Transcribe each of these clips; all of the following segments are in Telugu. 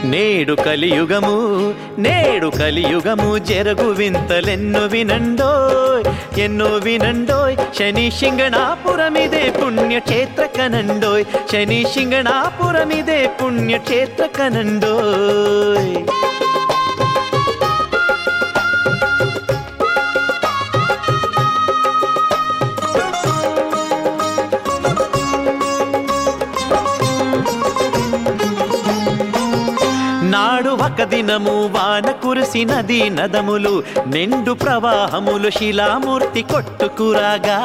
నేడు కలియుగము నేడు కలియుగము జరుగు వింతలెన్నో వినండోయ్ ఎన్నో వినండోయ్ శని శింగణాపురమిదే పుణ్యక్షేత్ర కనండోయ్ శని శింగణాపురమిదే పుణ్యక్షేత్ర కనండోయ్ నాడు ఒక దినము వాన కురిసినది నదములు నిండు ప్రవాహములు శిలామూర్తి కొట్టుకురాగా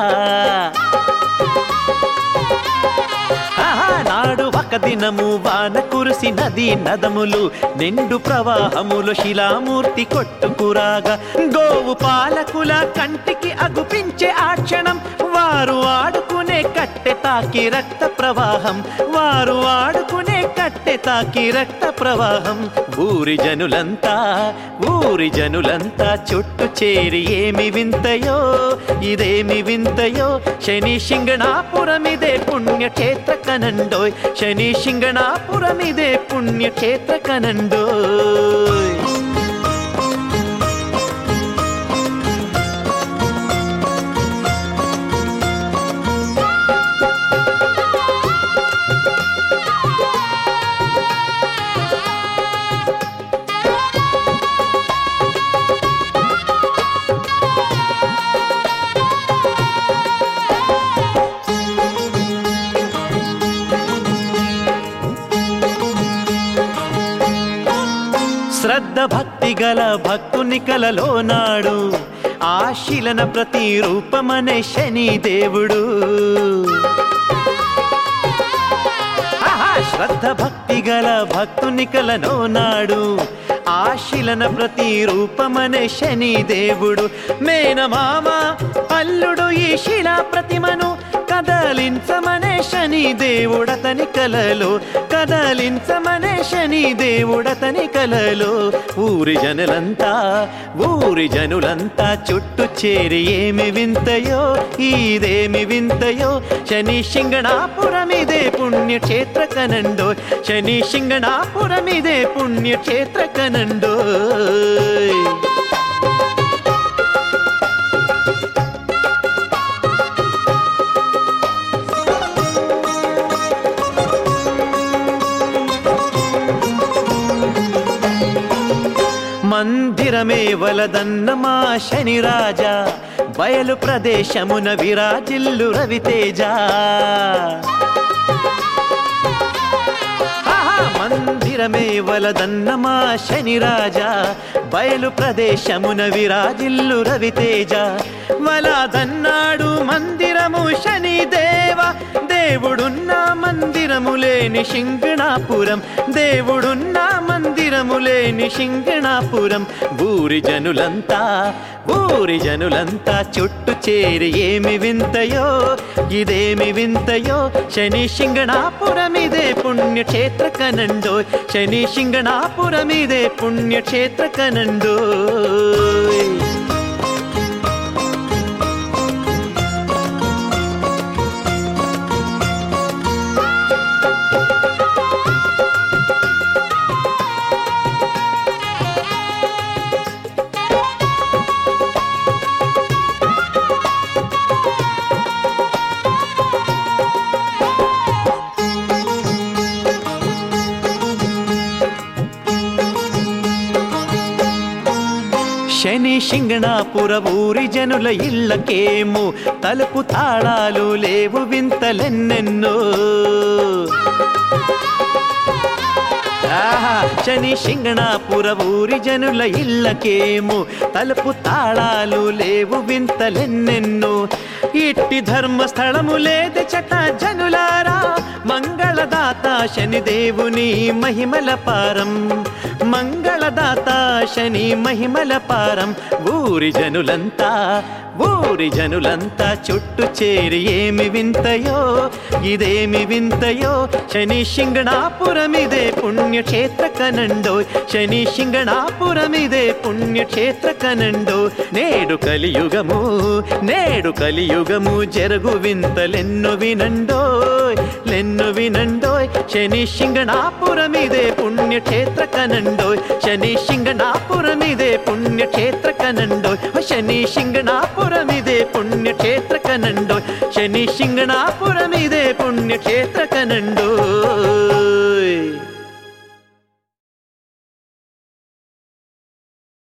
ఆహా, నాడు ఒక దినము వాన కురిసి నది నదములు నిండు ప్రవాహములు శిలామూర్తి కొట్టుకురాగా గోవు పాలకుల కంటికి అగుపించే ఆ క్షణం వారు ఆడుకునే కట్టె తాకి రక్త ప్రవాహం వారు ఆడుకునే కట్టె తాకి రక్త ప్రవాహం ఊరి జనులంతా ఊరి జనులంతా చుట్టు చేరి ఏమి వింతయో ఇదేమి వింతయో శని శింగణాపురమిదే పుణ్యక్షేత్ర కనండోయ్ శని శింగణాపురమిదే పుణ్యక్షేత్ర కనండోయ్ శ్రద్ధ భక్తి గల భక్తుని కలలో నాడు ఆశిలన ప్రతి రూపమనే శని దేవుడు ఆహా! శ్రద్ధ భక్తి గల భక్తుని కలలో నాడు ఆశిలన ప్రతి రూపమనే శని దేవుడు మేనమామ అల్లుడు ఈ శిలా ప్రతిమను కదలించమనే శని దేవుడతని కలలో కదలించమనే శని దేవుడతని కలలో ఊరి జనులంతా ఊరి జనులంతా చుట్టు చేరి ఏమి వింతయో ఇదేమి వింతయో శని శింగణాపురమిదే పుణ్యక్షేత్ర కనండో శని శింగణాపురమిదే పుణ్యక్షేత్ర కనండోయ్ మందిరమే వలదన్న మా శని రాజా బయలు ప్రదేశమున విరాజిల్లు రవితేజ ఆహా! మందిరమే వలదన్న మా శని రాజా బయలు ప్రదేశమున విరాజిల్లు రవితేజ వలదన్నాడు మందిరము శని దేవ దేవుడున్న మందిరము లేని శింగణాపురం దేవుడున్న మందిరము లేని శింగణాపురం ఊరి జనులంతా ఊరి జనులంతా చుట్టు చేరి ఏమి వింతయో ఇదేమి వింతయో శని శింగణాపురమిదే పుణ్యక్షేత్ర కనండో శని శింగణాపురమిదే పుణ్యక్షేత్ర కనండోయ్ శని శింగణాపుర ఊరి జనుల ఇళ్ళకేమో తలుపు తాళాలు లేవు వింతలెన్నెన్నో ఆహా శని శింగణాపుర ఊరి జనుల ఇళ్ళకేమో తలుపు తాళాలు లేవు వింతలెన్నెన్నో ఇట్టి ధర్మస్థలము లేద చట జనులారా మంగళదాత శని దేవుని మహిమల పారం మంగళదాత శని మహిమల పారం ఊరి జనులంతా ఊరి జనులంతా చుట్టు చేరి ఏమి వింతయో ఇదేమి వింతయో శని శింగణాపురమిదే పుణ్యక్షేత్ర కనండో శని శింగణాపురమిదే పుణ్యక్షేత్ర కనండో నేడు కలియుగము నేడు కలియుగము జరుగు వింతలెన్నో వినండోయ్ లెన్నో ఇನ್ನು ವಿನಂಡೋಯ್ ಶನಿ ಶಿಂಗಣಾಪುರಮಿದೆ ಪುಣ್ಯಕ್ಷೇತ್ರ ಕನಂಡೋಯ್ ಶನಿ ಶಿಂಗಣಾಪುರಮಿದೆ ಪುಣ್ಯಕ್ಷೇತ್ರ ಕನಂಡೋಯ್ ಶನಿ ಶಿಂಗಣಾಪುರಮಿದೆ ಪುಣ್ಯಕ್ಷೇತ್ರ ಕನಂಡೋಯ್ ಶನಿ ಶಿಂಗಣಾಪುರಮಿದೆ ಪುಣ್ಯಕ್ಷೇತ್ರ ಕನಂಡೋಯ್